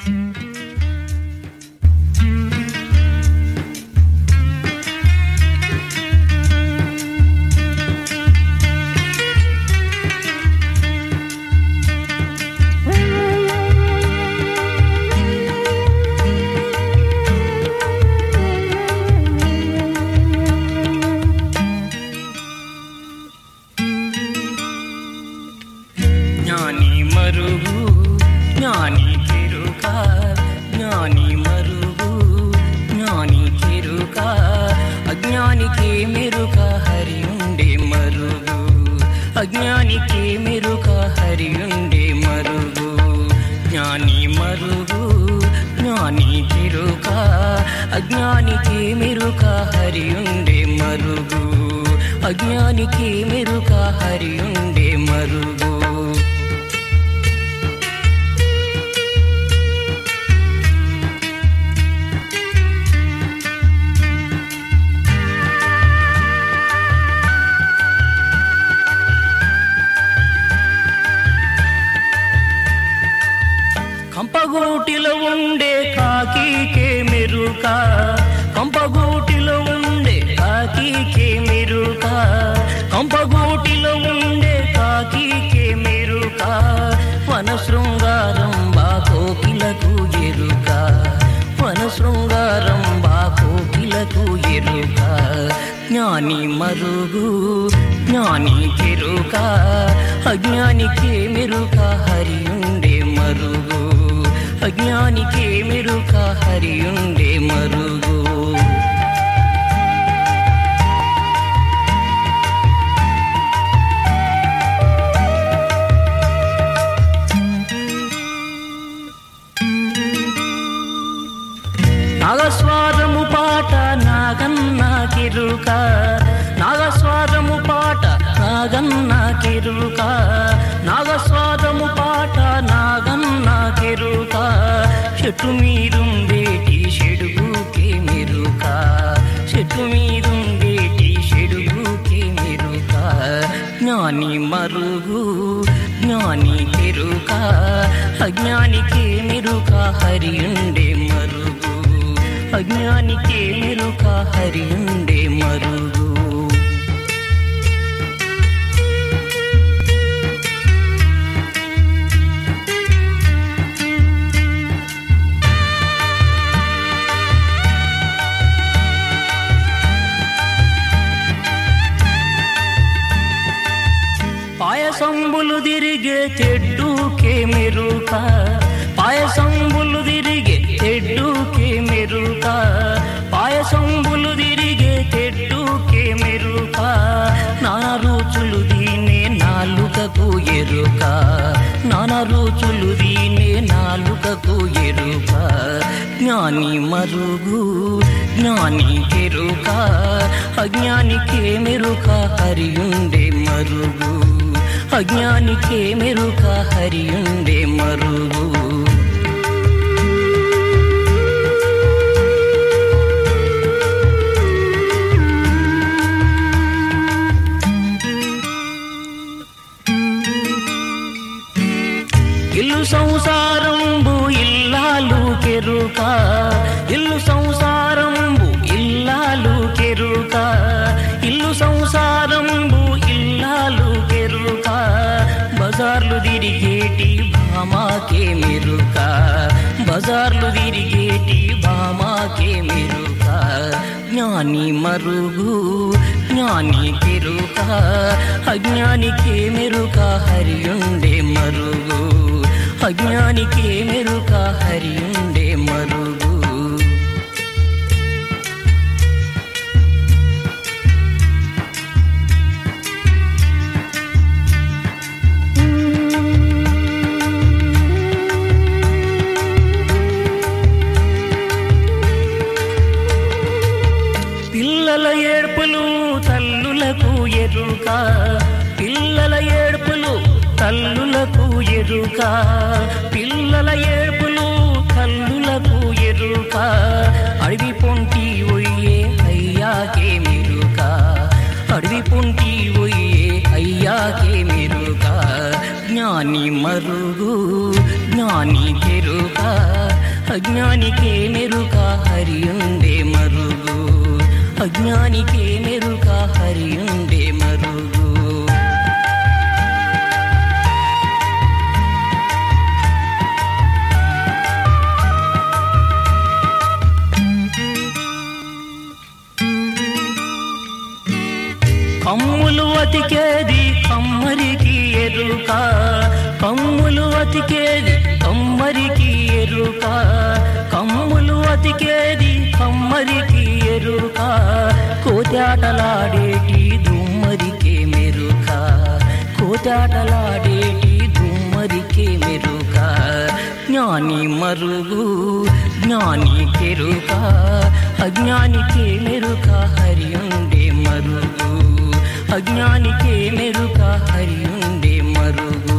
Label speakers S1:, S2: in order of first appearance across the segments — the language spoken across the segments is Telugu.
S1: జ్ఞాని మరుగు జ్ఞాని చెరుక జ్ఞాని మరుగు జ్ఞాని చెరుక అజ్ఞానికి మెరుక హరి ఉండే మరుగు అజ్ఞానికి మెరుక హరి ఉండే మరుగు జ్ఞాని మరుగు జ్ఞాని చెరుక అజ్ఞానికి మెరుక హరి ఉండే మరుగు అజ్ఞానికి మెరుక హరి ఉండే మరుగు కంపగూటిలో ఉండే కాకికే మెరుక కంపగూటిలో ఉండే కాకికే మెరుక కంపగూటిలో ఉండే కాకికే మెరుక వన శృంగారం బాకోకిలకు ఎరుక వన శృంగారం బాకోకిలకు ఎరుక జ్ఞాని మరుగు జ్ఞాని చెరుక అజ్ఞానికి మెరుక హరి ఉండే మరుగు అజ్ఞానికి మెరుక హరి ఉండే మరుగు నాగస్వారము పాట నాగన్న కిరుక నాగస్వారము పాట నాగన్న కిరుక నాగస్వారము పాట నాగన్న కిరుక చెట్టు మీదుండేటి చెడుగుకే మెరుక చెట్టు మీదుండేటి చెడుగుకే మెరుక జ్ఞాని మరుగు జ్ఞాని కెరుక అజ్ఞానికి మెరుక హరి ఉండే మరుగు అజ్ఞానికి మెరుక హరి ఉండే మరుగు పాయసంబులు తిరిగే తెడ్డుకే మెరుక పాయసంబులు తిరిగే తెడ్డుకే మెరుక పాయసంబులు తిరిగే తెడ్డుకే మెరుక నానా రుచులు దీనే నాలుకకు ఎరుక నానా రుచులు దీనే నాలుకకు ఎరుక జ్ఞాని మరుగు జ్ఞాని కెరుక అజ్ఞానికే మెరుక హరి ఉండే మరుగు అజ్ఞానికే మెరుక హరి ఉండే మరుగు ఇల్లు సంసారంబు ఇల్లాలు కెరుక ఇల్లు సంసారంబు ఇల్లాలు కెరుక ఇల్లు సంసారంబు ఇల్లాలు కెరుక బజార్లు తిరిగేటి భామాకే మెరుక బజార్లు తిరిగేటి భామాకే మెరుక జ్ఞాని మరుగు జ్ఞాని కెరుక అజ్ఞానికే మెరుక హరి ఉండే మరుగు అజ్ఞానికే మెరుక హరి ఉండే మరుగు పిల్లల ఏడుపులు తల్లులకు ఎరుక పిల్లల ఏడుపులు తల్లులకు ఎరుక పిల్లల ఏడుపులు తల్లులకు ఎరుక అడవి పొంటి ఒయ్యే అయ్యాకే మెరుక అడవి పొంటి ఒయ్యే అయ్యాకే మెరుక జ్ఞాని మరుగు జ్ఞాని కెరుక అజ్ఞానికే మెరుక హరియుండే మరుగు అజ్ఞానికే మెరుక హరియుండే మరుగు కమ్ములు అతికేది కమ్మరికి ఎరుక కమ్ములు అతికేది కమ్మరికి ఎరుక కమ్ములు అతికేది కమ్మరికి ఎరుక కోతాటలాడేటి దుమ్మరికే మెరుక కోతాటలాడేటి దుమ్మరికే మెరుక జ్ఞాని మరుగు జ్ఞాని కెరుక అజ్ఞానికే మెరుక హరియుండే మరుగు అజ్ఞానికే మెరుక హరియుండే మరుగు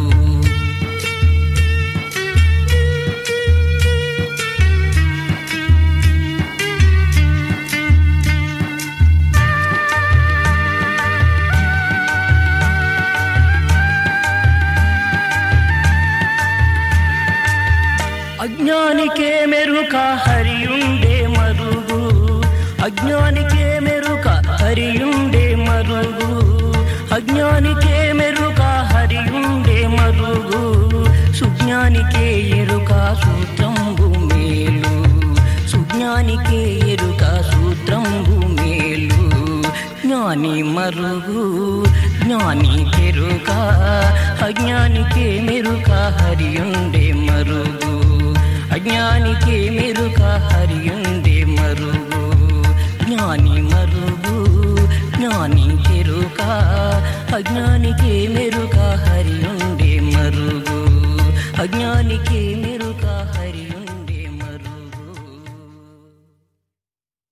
S1: అజ్ఞానికే మెరుక హరియుండే మరుగు అజ్ఞానికే మెరుక హరియుండే మరుగు అజ్ఞానికే మెరుక హరియుండే మరుగు సుజ్ఞానికే ఎరుక సూత్రంబు మేలు సుజ్ఞానికే ఎరుక సూత్రంబు మేలు జ్ఞాని మరుగు జ్ఞాని కెరుక అజ్ఞానికే మెరుక హరియుండే మరుగు అజ్ఞానికే మెరుక హరియుండే మరుగు జ్ఞాని మరుగు జ్ఞాని కెరుక అజ్ఞానికే మెరుక హరియుండే మరుగు అజ్ఞానికే